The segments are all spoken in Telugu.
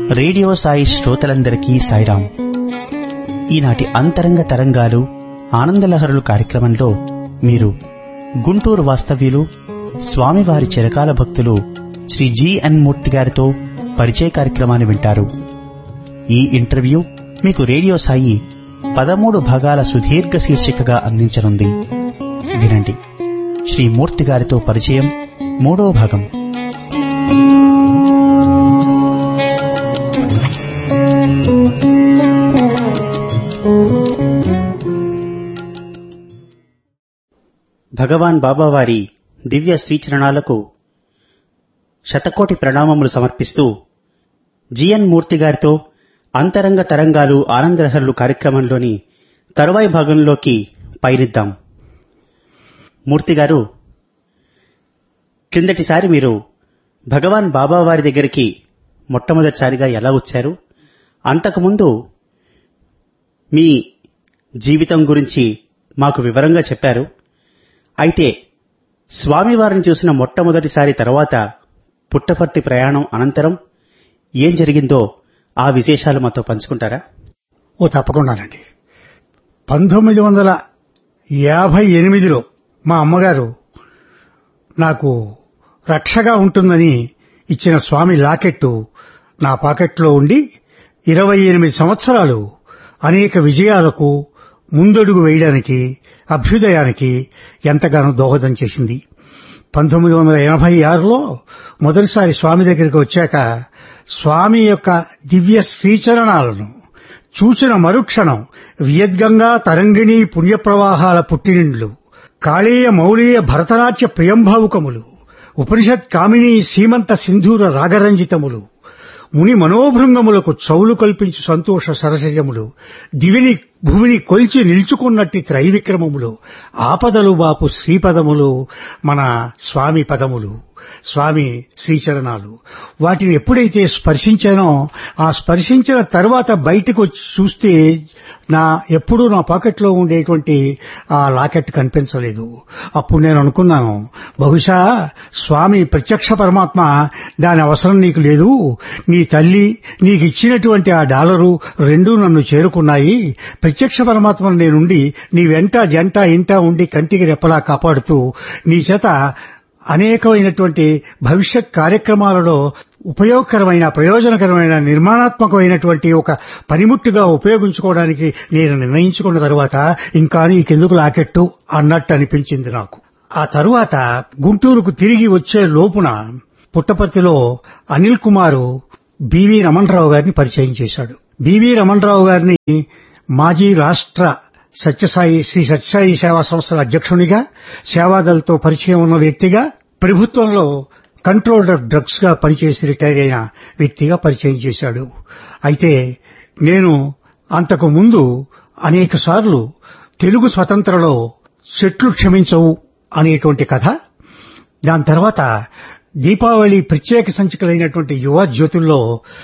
రేడియో సాయి శ్రోతలందరికీ సాయిరాం ఈనాటి అంతరంగ తరంగాలు ఆనందలహరులు కార్యక్రమంలో మీరు గుంటూరు వాస్తవ్యులు స్వామివారి చిరకాల భక్తులు శ్రీ జిఎన్ మూర్తి గారితో పరిచయ కార్యక్రమాన్ని వింటారు ఈ ఇంటర్వ్యూ మీకు రేడియో సాయి పదమూడు భాగాల సుదీర్ఘ శీర్షికగా అందించనుంది వినండి శ్రీ మూర్తి గారితో పరిచయం మూడో భాగం భగవాన్ బాబావారి దివ్య శ్రీచరణాలకు శతకోటి ప్రణామములు సమర్పిస్తూ జిఎన్ మూర్తి గారితో అంతరంగ తరంగాలు ఆనందలహరులు కార్యక్రమంలోని తరువాయి భాగంలోకి పయనిద్దాం మూర్తి గారు క్రిందటిసారి మీరు భగవాన్ బాబా వారి దగ్గరికి మొట్టమొదటిసారిగా ఎలా వచ్చారు అంతకుముందు మీ జీవితం గురించి మాకు వివరంగా చెప్పారు అయితే స్వామివారిని చూసిన మొట్టమొదటిసారి తర్వాత పుట్టపర్తి ప్రయాణం అనంతరం ఏం జరిగిందో ఆ విశేషాలు మాతో పంచుకుంటారా ఓ తప్పకుండానండి పంతొమ్మిది వందల యాభై ఎనిమిదిలో మా అమ్మగారు నాకు రక్షగా ఉంటుందని ఇచ్చిన స్వామి లాకెట్టు నా పాకెట్లో ఉండి ఇరవై ఎనిమిది సంవత్సరాలు అనేక విజయాలకు ముందడుగు వేయడానికి అభ్యుదయానికి ఎంతగానో దోహదం చేసింది పంతొమ్మిది వందల ఎనభై ఆరులో మొదటిసారి స్వామి దగ్గరికి వచ్చాక స్వామి యొక్క దివ్య శ్రీచరణాలను చూచిన మరుక్షణం వియద్గంగా తరంగిణి పుణ్యప్రవాహాల పుట్టినిండ్లు కాళీయ మౌళీయ భరతనాట్య ప్రియంభావుకములు ఉపనిషత్ కామిని సీమంత సింధూర రాగరంజితములు ముని మనోభృంగములకు చౌలు కల్పించు సంతోష సరసజములు దివిని భూమిని కొలిచి నిల్చుకున్నట్టి త్రైవిక్రమములు ఆపదలు బాపు శ్రీపదములు మన స్వామి పదములు స్వామి శ్రీచరణాలు వాటిని ఎప్పుడైతే స్పర్శించానో ఆ స్పర్శించిన తర్వాత బయటకు వచ్చి చూస్తే నా ఎప్పుడూ నా పాకెట్లో ఉండేటువంటి ఆ లాకెట్ కనిపించలేదు అప్పుడు నేను అనుకున్నాను బహుశా స్వామి ప్రత్యక్ష పరమాత్మ దాని అవసరం నీకు లేదు నీ తల్లి నీకు ఇచ్చినటువంటి ఆ డాలరు రెండూ నన్ను చేరుకున్నాయి ప్రత్యక్ష పరమాత్మను నేనుండి నీ వెంట జంట ఇంట ఉండి కంటికి రెప్పలా కాపాడుతూ నీ చేత అనేకమైనటువంటి భవిష్యత్ కార్యక్రమాలలో ఉపయోగకరమైన ప్రయోజనకరమైన నిర్మాణాత్మకమైనటువంటి ఒక పనిముట్టుగా ఉపయోగించుకోవడానికి నేను నిర్ణయించుకున్న తరువాత ఇంకా నీకెందుకు లాకెట్టు అన్నట్టు అనిపించింది నాకు ఆ తరువాత గుంటూరుకు తిరిగి వచ్చే లోపున పుట్టపర్తిలో అనిల్ కుమారు బివి రమణరావు గారిని పరిచయం చేశాడు బివి రమణరావు గారిని మాజీ రాష్ట్ర సత్యసాయి శ్రీ సత్యసాయి సేవా సంస్థల అధ్యక్షునిగా సేవాదళతో పరిచయం ఉన్న వ్యక్తిగా ప్రభుత్వంలో కంట్రోల్డ్ ఆఫ్ డ్రగ్స్ గా పనిచేసి రిటైర్ అయిన వ్యక్తిగా పరిచయం చేశాడు అయితే నేను అంతకు ముందు అనేక సార్లు తెలుగు స్వతంత్రలో చెట్లు క్షమించవు అనేటువంటి కథ దాని తర్వాత దీపావళి ప్రత్యేక సంచికలైనటువంటి యువ జ్యోతుల్లో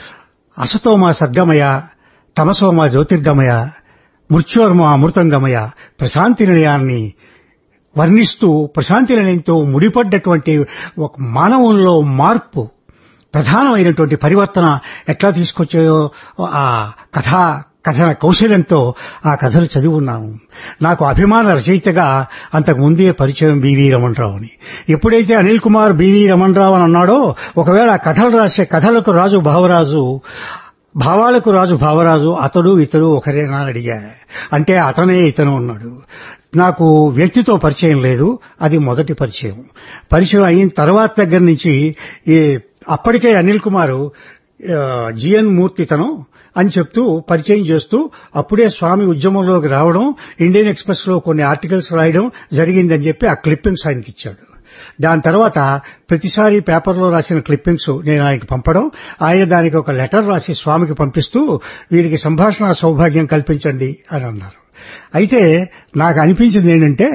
అసతోమ సద్గమయ తమసోమ జ్యోతిర్గమయ మృత్యోర్మ అమృతంగమయ ప్రశాంతి నిలయాన్ని వర్ణిస్తూ ప్రశాంతి నిలయంతో ముడిపడ్డటువంటి ఒక మానవుల్లో మార్పు ప్రధానమైనటువంటి పరివర్తన ఎట్లా తీసుకొచ్చాయో ఆ కథా కథన కౌశల్యంతో ఆ కథలు చదివి ఉన్నాను నాకు అభిమాన రచయితగా అంతకు ముందే పరిచయం బివి రమణరావు అని ఎప్పుడైతే అనిల్ కుమార్ బివి రమణరావు అని అన్నాడో ఒకవేళ ఆ కథలు రాసే కథలకు రాజు భావరాజు భావాలకు రాజు భావరాజు అతడు ఇతడు ఒకరేనా అని అడిగా అంటే అతనే ఇతను ఉన్నాడు నాకు వ్యక్తితో పరిచయం లేదు అది మొదటి పరిచయం పరిచయం అయిన తర్వాత దగ్గర నుంచి ఈ అప్పటికే అనిల్ కుమారు జిఎన్ మూర్తి తను అని చెప్తూ పరిచయం చేస్తూ అప్పుడే స్వామి ఉద్యమంలోకి రావడం ఇండియన్ ఎక్స్ప్రెస్ లో కొన్ని ఆర్టికల్స్ రాయడం జరిగిందని చెప్పి ఆ క్లిప్పింగ్స్ ఆయనకి ఇచ్చాడు దాని తర్వాత ప్రతిసారి పేపర్లో రాసిన క్లిప్పింగ్స్ నేను ఆయనకి పంపడం ఆయన దానికి ఒక లెటర్ రాసి స్వామికి పంపిస్తూ వీరికి సంభాషణ సౌభాగ్యం కల్పించండి అని అన్నారు అయితే నాకు అనిపించింది ఏంటంటే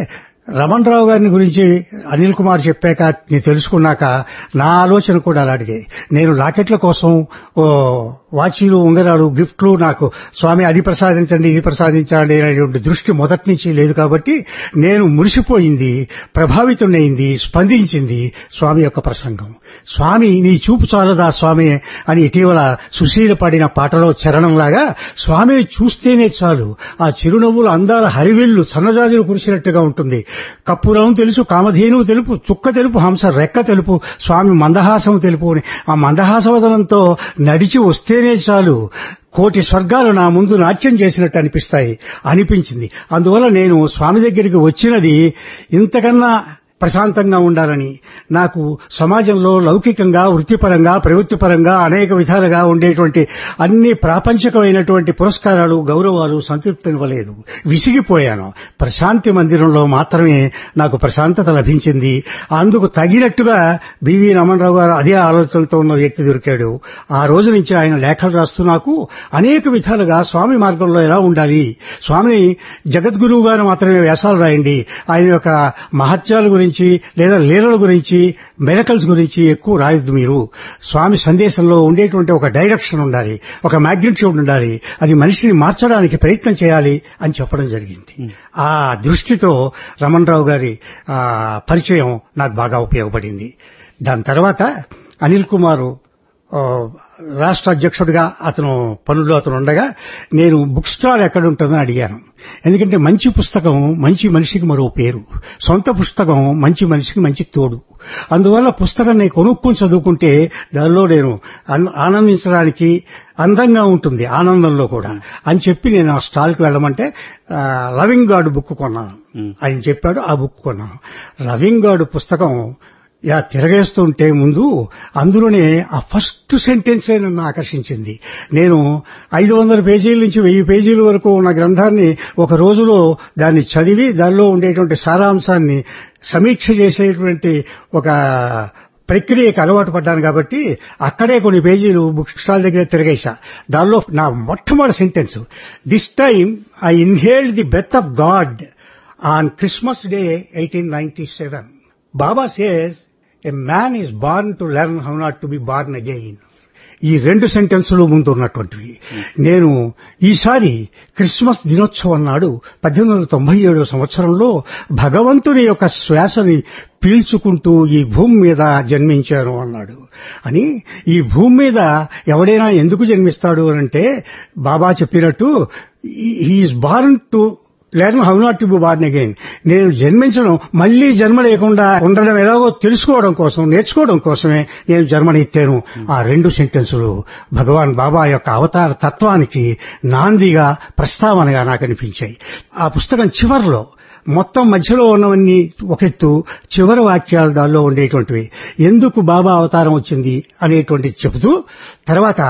రమణ్ రావు గారిని గురించి అనిల్ కుమార్ చెప్పాక నేను తెలుసుకున్నాక నా ఆలోచన కూడా అలాంటిదే నేను లాకెట్ల కోసం ఓ వాచీలు ఉంగరాలు గిఫ్ట్లు నాకు స్వామి అది ప్రసాదించండి ఇది ప్రసాదించండి అనేటువంటి దృష్టి మొదటి నుంచి లేదు కాబట్టి నేను మురిసిపోయింది ప్రభావితుడైంది స్పందించింది స్వామి యొక్క ప్రసంగం స్వామి నీ చూపు చాలదా స్వామి అని ఇటీవల సుశీల పాడిన పాటలో చరణంలాగా స్వామిని చూస్తేనే చాలు ఆ చిరునవ్వుల అందాల హరివిల్లు సన్నజాజులు కురిసినట్టుగా ఉంటుంది కప్పురం తెలుసు కామధేనువు తెలుపు చుక్క తెలుపు హంస రెక్క తెలుపు స్వామి మందహాసం తెలుపు అని ఆ మందహాసవదనంతో నడిచి వస్తేనే చాలు కోటి స్వర్గాలు నా ముందు నాట్యం చేసినట్టు అనిపిస్తాయి అనిపించింది అందువల్ల నేను స్వామి దగ్గరికి వచ్చినది ఇంతకన్నా ప్రశాంతంగా ఉండాలని నాకు సమాజంలో లౌకికంగా వృత్తిపరంగా ప్రవృత్తిపరంగా అనేక విధాలుగా ఉండేటువంటి అన్ని ప్రాపంచికమైనటువంటి పురస్కారాలు గౌరవాలు సంతృప్తినివ్వలేదు విసిగిపోయాను ప్రశాంతి మందిరంలో మాత్రమే నాకు ప్రశాంతత లభించింది అందుకు తగినట్టుగా బివి రమణరావు గారు అదే ఆలోచనతో ఉన్న వ్యక్తి దొరికాడు ఆ రోజు నుంచి ఆయన లేఖలు రాస్తూ నాకు అనేక విధాలుగా స్వామి మార్గంలో ఎలా ఉండాలి స్వామిని జగద్గురువు గారు మాత్రమే వ్యాసాలు రాయండి ఆయన యొక్క మహత్యాల గురించి లేదా లీలల గురించి మెరకల్స్ గురించి ఎక్కువ రాయొద్దు మీరు స్వామి సందేశంలో ఉండేటువంటి ఒక డైరెక్షన్ ఉండాలి ఒక మ్యాగ్నిట్యూడ్ ఉండాలి అది మనిషిని మార్చడానికి ప్రయత్నం చేయాలి అని చెప్పడం జరిగింది ఆ దృష్టితో రమణరావు గారి ఆ, పరిచయం నాకు బాగా ఉపయోగపడింది దాని తర్వాత అనిల్ కుమారు ఆ, రాష్ట్ర అధ్యక్షుడిగా అతను పనుల్లో అతను ఉండగా నేను బుక్ స్టాల్ ఎక్కడ ఉంటుందని అడిగాను ఎందుకంటే మంచి పుస్తకం మంచి మనిషికి మరో పేరు సొంత పుస్తకం మంచి మనిషికి మంచి తోడు అందువల్ల పుస్తకం నేను కొనుక్కొని చదువుకుంటే దానిలో నేను ఆన్- ఆనందించడానికి అందంగా ఉంటుంది ఆనందంలో కూడా అని చెప్పి నేను ఆ స్టాల్కి వెళ్ళమంటే ఆ, లవింగ్ గార్డ్ బుక్ కొన్నాను మ్. ఆయన చెప్పాడు ఆ బుక్ కొన్నాను లవింగ్ గార్డ్ పుస్తకం ఇలా తిరగేస్తుంటే ముందు అందులోనే ఆ ఫస్ట్ సెంటెన్సే నన్ను ఆకర్షించింది నేను ఐదు వందల పేజీల నుంచి వెయ్యి పేజీల వరకు ఉన్న గ్రంథాన్ని ఒక రోజులో దాన్ని చదివి దానిలో ఉండేటువంటి సారాంశాన్ని సమీక్ష చేసేటువంటి ఒక ప్రక్రియకు అలవాటు పడ్డాను కాబట్టి అక్కడే కొన్ని పేజీలు బుక్ స్టాల్ దగ్గర తిరగేశా దానిలో నా మొట్టమొదటి sentence this time I inhaled the breath of God on Christmas day eighteen ninety seven Baba says a man is born to learn how not to be born again ఈ రెండు సెంటెన్సులు ముందు ఉన్నటువంటివి నేను ఈసారి క్రిస్మస్ దినోత్సవం నాడు పద్దెనిమిది వందల తొంభై ఏడవ సంవత్సరంలో భగవంతుని యొక్క శ్వాసని పీల్చుకుంటూ ఈ భూమి మీద జన్మించాను అన్నాడు అని ఈ భూమి మీద ఎవడైనా ఎందుకు జన్మిస్తాడు అంటే బాబా చెప్పినట్టు he is born to learn how not to be born again నేను జన్మించడం మళ్లీ జన్మ లేకుండా ఉండడం ఎలాగో తెలుసుకోవడం కోసం నేర్చుకోవడం కోసమే నేను జన్మనెత్తాను ఆ రెండు సెంటెన్సులు భగవాన్ బాబా యొక్క అవతార తత్వానికి నాందిగా ప్రస్తావనగా నాకు అనిపించాయి ఆ పుస్తకం చివరిలో మొత్తం మధ్యలో ఉన్నవన్నీ ఒక ఎత్తు చివరి వాక్యాలు దానిలో ఉండేటువంటివి ఎందుకు బాబా అవతారం వచ్చింది అనేటువంటి చెబుతూ తర్వాత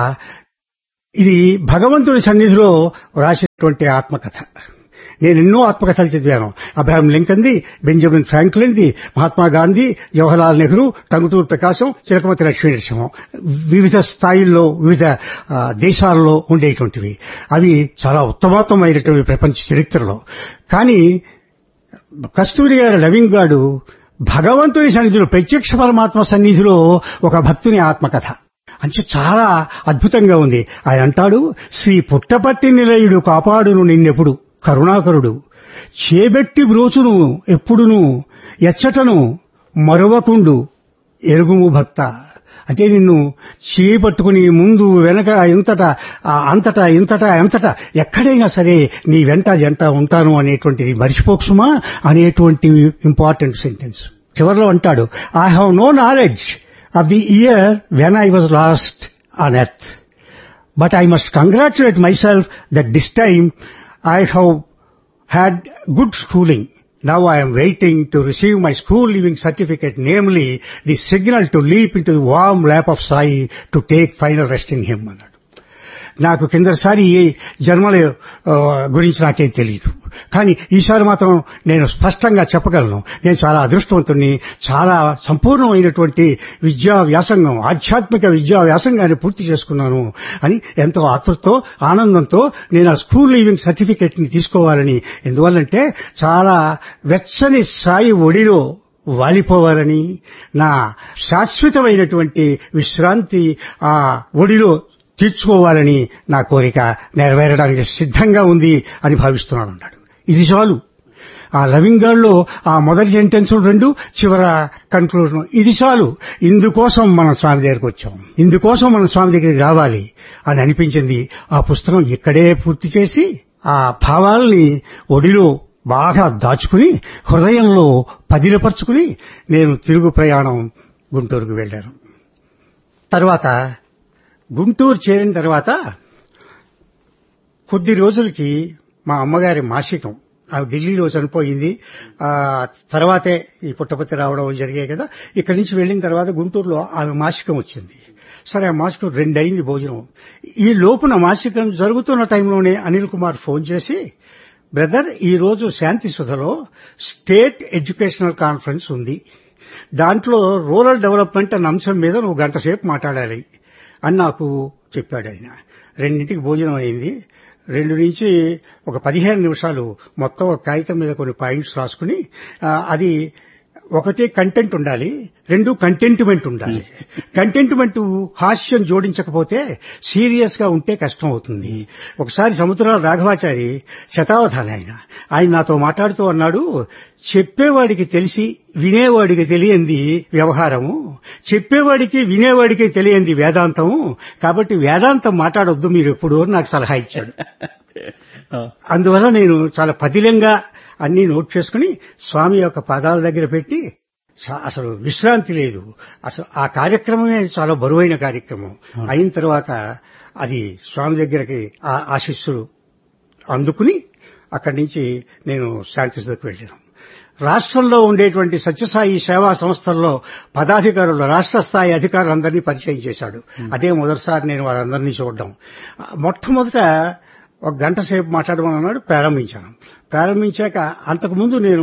ఇది భగవంతుడి సన్నిధిలో రాసినటువంటి ఆత్మకథ నేను ఎన్నో ఆత్మకథలు చదివాను అబ్రహాం లింకన్ది బెంజమిన్ ఫ్రాంక్లిన్ది మహాత్మా గాంధీ జవహర్లాల్ నెహ్రూ టంగుటూరు ప్రకాశం చిలకమతి లక్ష్మీ నరసింహం వివిధ స్థాయిల్లో వివిధ ఆ, దేశాల్లో ఉండేటువంటివి అవి చాలా ఉత్తమోత్తమైనటువంటి ప్రపంచ చరిత్రలో కానీ కస్తూరి గారి లవింగ్ గాడు భగవంతుని సన్నిధిలో ప్రత్యక్ష పరమాత్మ సన్నిధిలో ఒక భక్తుని ఆత్మకథ అంటే చాలా అద్భుతంగా ఉంది ఆయన అంటాడు శ్రీ పుట్టపర్తి నిలయుడు కాపాడును నిన్నెప్పుడు కరుణాకరుడు చేబెట్టి బ్రోచును ఎప్పుడును ఎచ్చటను మరవకుండు ఎరుగుము భక్త అంటే నిన్ను చేయి పట్టుకుని ముందు వెనక ఇంతటా ఆ అంతటా ఇంతటా ఎంతటా ఎక్కడైనా సరే నీ వెంట జంట ఉంటాను అనేటువంటిది మర్చిపోకుసుమా అనేటువంటి ఇంపార్టెంట్ సెంటెన్స్ చివరిలో అంటాడు I have no knowledge of the year when I was lost on earth But I must congratulate myself that this time I have had good schooling. Now I am waiting to receive my school leaving certificate, namely the signal to leap into the warm lap of Sai to take final rest in him. అన్నాడు నాకు కిందసారి ఏ జన్మల ఆ, గురించి నాకేం తెలియదు కానీ ఈసారి మాత్రం నేను స్పష్టంగా చెప్పగలను నేను చాలా అదృష్టవంతుణ్ణి చాలా సంపూర్ణమైనటువంటి విద్యా వ్యాసంగం ఆధ్యాత్మిక విద్యా వ్యాసంగాన్ని పూర్తి చేసుకున్నాను అని ఎంతో ఆతృతతో ఆనందంతో నేను ఆ స్కూల్ లీవింగ్ సర్టిఫికేట్ ని తీసుకోవాలని ఎందువల్లంటే చాలా వెచ్చని సాయి ఒడిలో వాలిపోవాలని నా శాశ్వతమైనటువంటి విశ్రాంతి ఆ ఒడిలో తీర్చుకోవాలని నా కోరిక నెరవేరడానికి సిద్ధంగా ఉంది అని భావిస్తున్నాను అన్నాడు ఇది చాలు ఆ లవింగ్ లో ఆ మొదటి సెంటెన్స్ రెండు చివర కన్క్లూజన్ ఇది చాలు ఇందుకోసం మనం స్వామి దగ్గరికి వచ్చాం ఇందుకోసం మనం స్వామి దగ్గరికి రావాలి అని అనిపించింది ఆ పుస్తకం ఇక్కడే పూర్తి చేసి ఆ భావాల్ని ఒడిలో బాగా దాచుకుని హృదయంలో పదిలపరుచుకుని నేను తిరుగు ప్రయాణం గుంటూరుకు వెళ్ళాను తర్వాత గుంటూరు చేరిన తర్వాత కొద్ది రోజులకి మా అమ్మగారి మాసికం ఆమె ఢిల్లీలో చనిపోయింది ఆ తర్వాతే ఈ పుట్టపత్తి రావడం జరిగాయి కదా ఇక్కడి నుంచి వెళ్ళిన తర్వాత గుంటూరులో ఆమె మాసికం వచ్చింది సరే ఆ మాసికం రెండయింది భోజనం ఈ లోపున మాసికం జరుగుతున్న టైంలోనే అనిల్ కుమార్ ఫోన్ చేసి బ్రదర్ ఈ రోజు శాంతి సుధలో స్టేట్ ఎడ్యుకేషనల్ కాన్ఫరెన్స్ ఉంది దాంట్లో రూరల్ డెవలప్మెంట్ అన్న అంశం మీద నువ్వు గంట సేపు మాట్లాడాలి అని నాకు చెప్పాడు ఆయన రెండింటికి భోజనం అయింది రెండు నుంచి ఒక పదిహేను నిమిషాలు మొత్తం ఒక కాగితం మీద కొన్ని పాయింట్స్ రాసుకుని ఆ, అది ఒకటి కంటెంట్ ఉండాలి రెండు కంటెంట్మెంట్ ఉండాలి కంటెంట్మెంట్ హాస్యం జోడించకపోతే సీరియస్ గా ఉంటే కష్టం అవుతుంది ఒకసారి సముద్రాల రాఘవాచారి శతావధాని ఆయన ఆయన నాతో మాట్లాడుతూ అన్నాడు చెప్పేవాడికి తెలిసి వినేవాడికి తెలియంది వ్యవహారము చెప్పేవాడికి వినేవాడికి తెలియంది వేదాంతము కాబట్టి వేదాంతం మాట్లాడొద్దు మీరు ఎప్పుడు అని నాకు సలహా ఇచ్చాడు అందువల్ల నేను చాలా పదిలంగా అన్ని నోట్ చేసుకుని స్వామి యొక్క పాదాల దగ్గర పెట్టి చా- అసలు విశ్రాంతి లేదు అసలు ఆ కార్యక్రమమే చాలా బరువైన కార్యక్రమం అయిన తర్వాత అది స్వామి దగ్గరకి ఆ ఆశీస్సులు అందుకుని అక్కడి నుంచి నేను శాంతి సుధకు వెళ్ళాను రాష్ట్రంలో ఉండేటువంటి సత్యసాయి సేవా సంస్థల్లో పదాధికారులు రాష్ట్ర స్థాయి అధికారులందరినీ పరిచయం చేశాడు అదే మొదటిసారి నేను వాళ్ళందరినీ చూడడం ఆ, మొట్టమొదట ఒక గంట సేపు మాట్లాడమని అన్నాడు ప్రారంభించాను ప్రారంభించాక అంతకుముందు నేను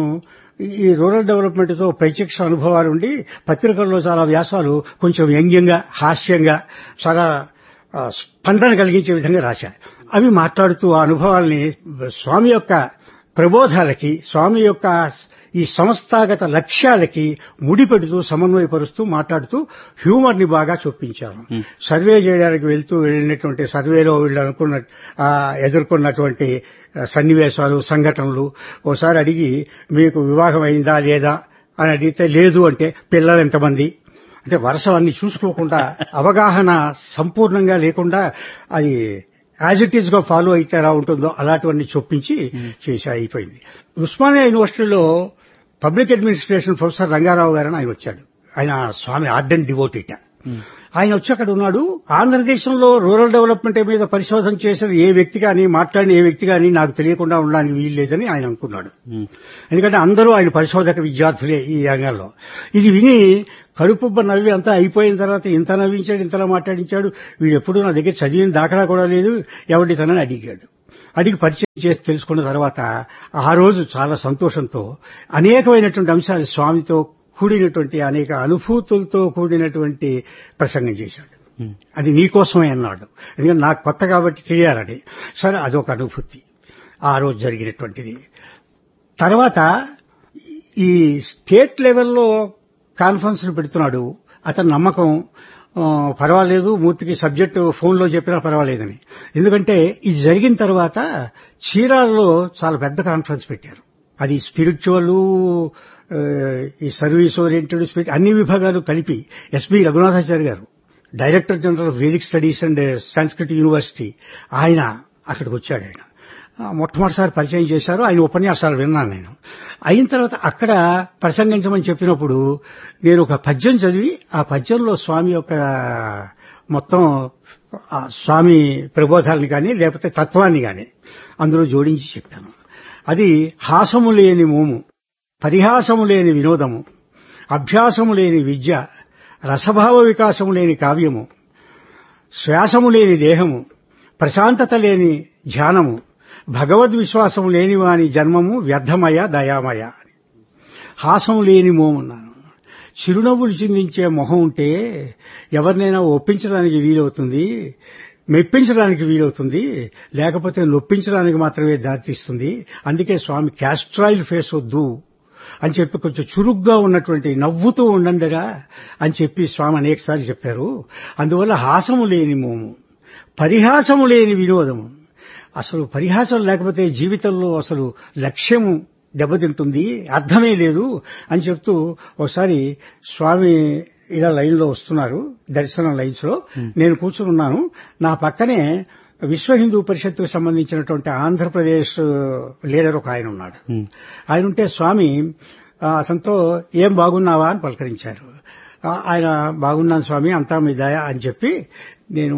ఈ రూరల్ డెవలప్మెంట్ తో ప్రత్యక్ష అనుభవాలు ఉండి పత్రికల్లో చాలా వ్యాసాలు కొంచెం వ్యంగ్యంగా హాస్యంగా చాలా ఆ, స్పందన కలిగించే విధంగా రాశా అవి మాట్లాడుతూ ఆ అనుభవాల్ని స్వామి యొక్క ప్రబోధాలకి స్వామి యొక్క ఈ సంస్థాగత లక్ష్యాలకి ముడిపెడుతూ సమన్వయపరుస్తూ మాట్లాడుతూ హ్యూమర్ ని బాగా చొప్పించాను సర్వే చేయడానికి వెళ్తూ వెళ్ళినటువంటి సర్వేలో వీళ్ళు అనుకున్న ఆ, ఎదుర్కొన్నటువంటి ఆ, సన్నివేశాలు సంఘటనలు ఓసారి అడిగి మీకు వివాహం అయిందా లేదా అని అడిగితే లేదు అంటే పిల్లలు ఎంతమంది అంటే వరుస అన్ని చూసుకోకుండా అవగాహన సంపూర్ణంగా లేకుండా అది యాజ్ ఇట్ ఈజ్ గా ఫాలో అయితే ఎలా ఉంటుందో అలాంటివన్నీ చొప్పించి చేసి అయిపోయింది ఉస్మానియా యూనివర్సిటీలో పబ్లిక్ అడ్మినిస్ట్రేషన్ ప్రొఫెసర్ రంగారావు గారని ఆయన వచ్చాడు ఆయన స్వామి ఆర్డెన్ డివోటిట ఆయన వచ్చి అక్కడ ఉన్నాడు ఆంధ్రదేశంలో రూరల్ డెవలప్మెంట్ మీద పరిశోధన చేసిన ఏ వ్యక్తి కానీ మాట్లాడిన ఏ వ్యక్తి కానీ నాకు తెలియకుండా ఉండడానికి వీలు లేదని ఆయన అనుకున్నాడు ఎందుకంటే అందరూ ఆయన పరిశోధక విద్యార్థులే ఈ రంగంలో ఇది విని కరుపుబ్బ నవ్వి అంతా అయిపోయిన తర్వాత ఇంత నవ్వించాడు ఇంతలా మాట్లాడించాడు వీడు ఎప్పుడూ నా దగ్గర చదివిన దాఖలా కూడా లేదు ఎవడి తనని అడిగాడు అడిగి పరిచయం చేసి తెలుసుకున్న తర్వాత ఆ రోజు చాలా సంతోషంతో అనేకమైనటువంటి అంశాలు స్వామితో కూడినటువంటి అనేక అనుభూతులతో కూడినటువంటి ప్రసంగం చేశాడు అది నీకోసమే అన్నాడు ఎందుకంటే నాకు కొత్త కాబట్టి తెలియాలని సరే అదొక అనుభూతి ఆ రోజు జరిగినటువంటిది తర్వాత ఈ స్టేట్ లెవెల్లో కాన్ఫరెన్స్లు పెడుతున్నాడు అతని నమ్మకం ఆ, పర్వాలేదు మూర్తికి సబ్జెక్టు ఫోన్లో చెప్పినా పర్వాలేదని ఎందుకంటే ఇది జరిగిన తర్వాత చీరాలలో చాలా పెద్ద కాన్ఫరెన్స్ పెట్టారు అది స్పిరిచువల్ ఈ సర్వీస్ ఓరియంటెడ్ స్పిరిట్ అన్ని విభాగాలు కలిపి ఎస్బి రఘునాథాచారి గారు director general of Vedic studies and Sanskrit university ఆయన అక్కడికి వచ్చాడు ఆయన ఆ, మొట్టమొదటిసారి పరిచయం చేశారు ఆయన ఉపన్యాసాలు విన్నాను నేను అయిన తర్వాత అక్కడ ప్రసంగించమని చెప్పినప్పుడు నేను ఒక పద్యం చదివి ఆ పద్యంలో స్వామి యొక్క మొత్తం ఆ స్వామి ప్రబోధాలని కానీ లేకపోతే తత్వాన్ని కానీ అందులో జోడించి చెప్పాను అది హాసము లేని మోము పరిహాసము లేని వినోదము అభ్యాసము లేని విద్య రసభావ వికాసము లేని కావ్యము శ్వాసము లేని దేహము ప్రశాంతత లేని ధ్యానము భగవద్ విశ్వాసం లేని వాని జన్మము వ్యర్థమయ దయామయ అని. హాసం లేని మోమున్నాను చిరునవ్వులు చిందించే మొహం ఉంటే ఎవరినైనా ఒప్పించడానికి వీలవుతుంది మెప్పించడానికి వీలవుతుంది లేకపోతే నొప్పించడానికి మాత్రమే దారితీస్తుంది అందుకే స్వామి క్యాస్ట్రాయిల్ ఫేస్ వద్దు అని చెప్పి కొంచెం చురుగ్గా ఉన్నటువంటి నవ్వుతూ ఉండండిరా అని చెప్పి స్వామి అనేకసార్లు చెప్పారు అందువల్ల హాసము లేని మోము పరిహాసము లేని వినోదము అసలు పరిహాసం లేకపోతే జీవితంలో అసలు లక్ష్యము దెబ్బతింటుంది అర్థమే లేదు అని చెప్తూ ఒకసారి స్వామి ఇలా లైన్లో వస్తున్నారు దర్శనం లైన్స్ లో నేను కూర్చుని ఉన్నాను నా పక్కనే విశ్వ హిందూ పరిషత్తుకు సంబంధించినటువంటి ఆంధ్రప్రదేశ్ లీడర్ ఒక ఆయన ఉన్నాడు ఉమ్, ఆయన ఉంటే స్వామి ఆ, అతనితో ఏం బాగున్నావా అని పలకరించారు ఆ, ఆయన బాగున్నాను స్వామి అంతా మీ దయ అని చెప్పి నేను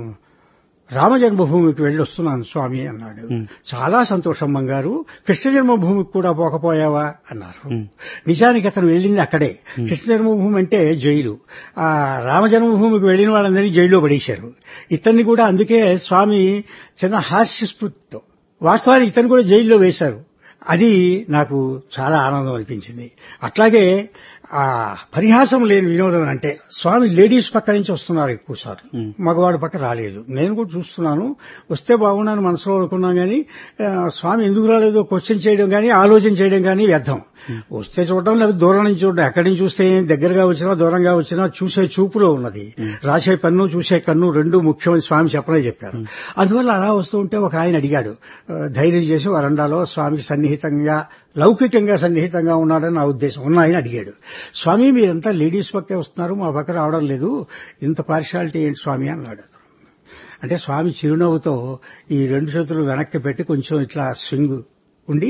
రామ జన్మభూమికి వెళ్ళి వస్తున్నాను స్వామి అన్నాడు Hmm. చాలా సంతోషం బంగారు కృష్ణ జన్మభూమికి కూడా పోకపోయావా అన్నారు Hmm. నిజానికి అతను వెళ్ళింది అక్కడే కృష్ణ జన్మభూమి అంటే జైలు ఆ రామ జన్మభూమికి వెళ్ళిన వాళ్ళందరినీ జైల్లో పడేశారు ఇతన్ని కూడా అందుకే స్వామి చిన్న హాస్య స్ఫూర్తితో వాస్తవానికి ఇతను కూడా జైల్లో వేశారు అది నాకు చాలా ఆనందం అనిపించింది అట్లాగే ఆ పరిహాసం లేని వినోదం అంటే స్వామి లేడీస్ పక్క నుంచి వస్తున్నారు ఎక్కువ సార్లు Hmm. మగవాడి పక్క రాలేదు నేను కూడా చూస్తున్నాను వస్తే బాగున్నాను మనసులో అనుకున్నాను కానీ ఆ, స్వామి ఎందుకు రాలేదో క్వశ్చన్ చేయడం కానీ ఆలోచన చేయడం కానీ వ్యర్థం వస్తే చూడడం లేకపోతే దూరం నుంచి చూడడం ఎక్కడి నుంచి చూస్తే ఏం దగ్గరగా వచ్చినా దూరంగా వచ్చినా చూసే చూపులో ఉన్నది రాసే కన్ను చూసే కన్ను రెండు ముఖ్యమని స్వామి చెప్పనే చెప్పారు అందువల్ల అలా వస్తూ ఉంటే ఒక ఆయన అడిగాడు ఆ, ధైర్యం చేసి వరండాలో స్వామికి సన్నిహితంగా లౌకికంగా సన్నిహితంగా ఉన్నాడని నా ఉద్దేశం ఉన్న ఆయన అడిగాడు స్వామి మీరంతా లేడీస్ పక్కే వస్తున్నారు మా పక్క రావడం లేదు ఇంత పార్షాలిటీ ఏంటి స్వామి అన్నాడు అంటే స్వామి చిరునవ్వుతో ఈ రెండు చేతులు వెనక్కి పెట్టి కొంచెం ఇట్లా స్వింగ్ ఉండి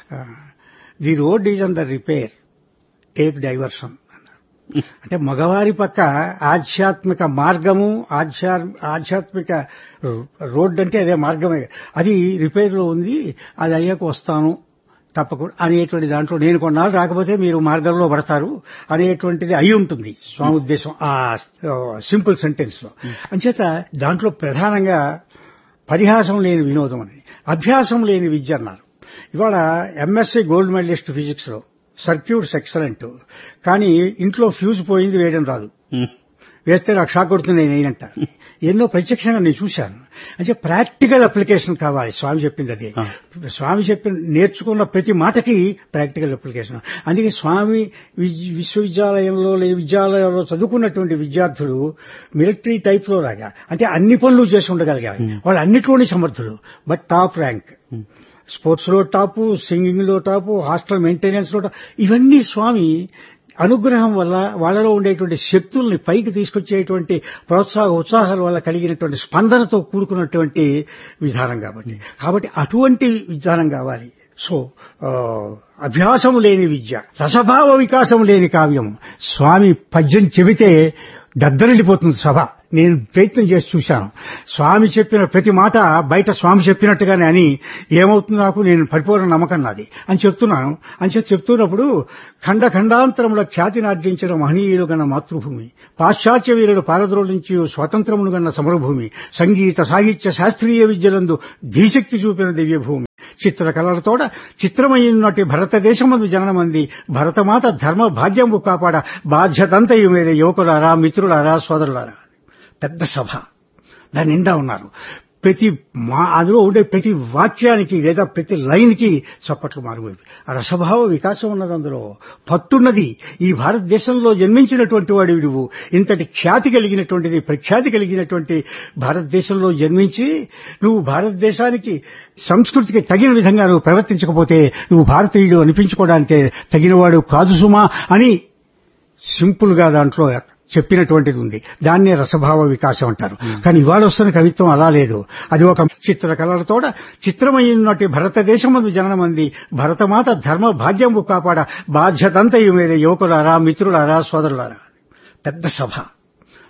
the road is on the repair take diversion అన్నారు అంటే మగవారి పక్క ఆధ్యాత్మిక మార్గము ఆధ్యా ఆధ్యాత్మిక రోడ్ అంటే అదే మార్గమే అది రిపేర్ లో ఉంది అది అయ్యాక వస్తాను తప్పకుండా అనేటువంటి దాంట్లో నేను కొన్నాళ్ళు రాకపోతే మీరు మార్గంలో పడతారు అనేటువంటిది అయి ఉంటుంది స్వామి ఉద్దేశం ఆ సింపుల్ సెంటెన్స్ లో అంచేత దాంట్లో ప్రధానంగా పరిహాసం లేని వినోదం అని అభ్యాసం లేని విద్య అన్నారు ఇవాళ ఎంఎస్సీ గోల్డ్ మెడలిస్ట్ ఫిజిక్స్ లో సర్క్యూట్స్ ఎక్సలెంట్ కానీ ఇంట్లో ఫ్యూజ్ పోయింది వేయడం రాదు ఉమ్, వేస్తే నాకు షాక్ కొడుతుంది నేను అయినంట ఎన్నో ప్రత్యక్షంగా నేను చూశాను అంటే ప్రాక్టికల్ అప్లికేషన్ కావాలి స్వామి చెప్పింది అదే ఆ. స్వామి చెప్పిన నేర్చుకున్న ప్రతి మాటకి ప్రాక్టికల్ అప్లికేషన్ అందుకే స్వామి విజ్- విశ్వవిద్యాలయంలో లేదా విద్యాలయంలో చదువుకున్నటువంటి విద్యార్థులు మిలిటరీ టైప్ లో రాగా అంటే అన్ని పనులు చేసి ఉండగలిగారు వాళ్ళు అన్నిట్లోనే సమర్థులు బట్ టాప్ ర్యాంక్ స్పోర్ట్స్ లో టాపు సింగింగ్ లో టాపు హాస్టల్ మెయింటెనెన్స్ లో టాపు ఇవన్నీ స్వామి అనుగ్రహం వల్ల వాళ్ళలో ఉండేటువంటి శక్తుల్ని పైకి తీసుకొచ్చేటువంటి ప్రోత్సాహ ఉత్సాహాల వల్ల కలిగినటువంటి స్పందనతో కూడుకున్నటువంటి విధానం కాబట్టి కాబట్టి అటువంటి విధానం కావాలి సో ఆ, అభ్యాసం లేని విద్య రసభావ వికాసం లేని కావ్యం స్వామి పద్యం చెబితే దద్దరిల్లిపోతుంది సభ నేను ప్రయత్నం చేసి చూశాను స్వామి చెప్పిన ప్రతి మాట బయట స్వామి చెప్పినట్టుగానే అని ఏమవుతుంది నాకు నేను పరిపూర్ణ నమ్మకం నాది అని చెప్తున్నాను అని చెప్పి చెప్తున్నప్పుడు ఖండ ఖండాంతరంలో ఖ్యాతిని ఆర్జించిన మహనీయులు గన్న మాతృభూమి పాశ్చాత్య వీరులు పారద్రోలించి స్వాతంత్రమును గన్న సమరభూమి సంగీత సాహిత్య శాస్త్రీయ విద్యలందు ధీశక్తి చూపిన దివ్యభూమి చిత్రకళలతోడ చిత్రమయ్యున్నటి భారతదేశమందు జననమంది భరతమాత ధర్మ భాగ్యము కాపాడ బాధ్యతంతయు మీద యువకులారా మిత్రులారా సోదరులారా పెద్ద సభ దాని నిండా ఉన్నారు ప్రతి మా అందులో ఉండే ప్రతి వాక్యానికి లేదా ప్రతి లైన్కి చప్పట్లు మారిపోయి ఆ రసభావ వికాసం ఉన్నది అందులో పట్టున్నది ఈ భారతదేశంలో జన్మించినటువంటి వాడి నువ్వు ఇంతటి ఖ్యాతి కలిగినటువంటిది ప్రఖ్యాతి కలిగినటువంటి భారతదేశంలో జన్మించి నువ్వు భారతదేశానికి సంస్కృతికి తగిన విధంగా నువ్వు ప్రవర్తించకపోతే నువ్వు భారతీయుడు అనిపించుకోవడానికే తగినవాడు కాదు సుమా అని సింపుల్ గా దాంట్లో చెప్పినటువంటిది ఉంది దాన్నే రసభావ వికాసం అంటారు కానీ ఇవాళ వస్తున్న కవిత్వం అలా లేదు అది ఒక చిత్రకళలతోడ చిత్రమైనటి భారతదేశమందు జననమంది భరతమాత ధర్మ భాగ్యము కాపాడ బాధ్యతంతయు మీద యువకులారా మిత్రులారా సోదరులారా పెద్ద సభ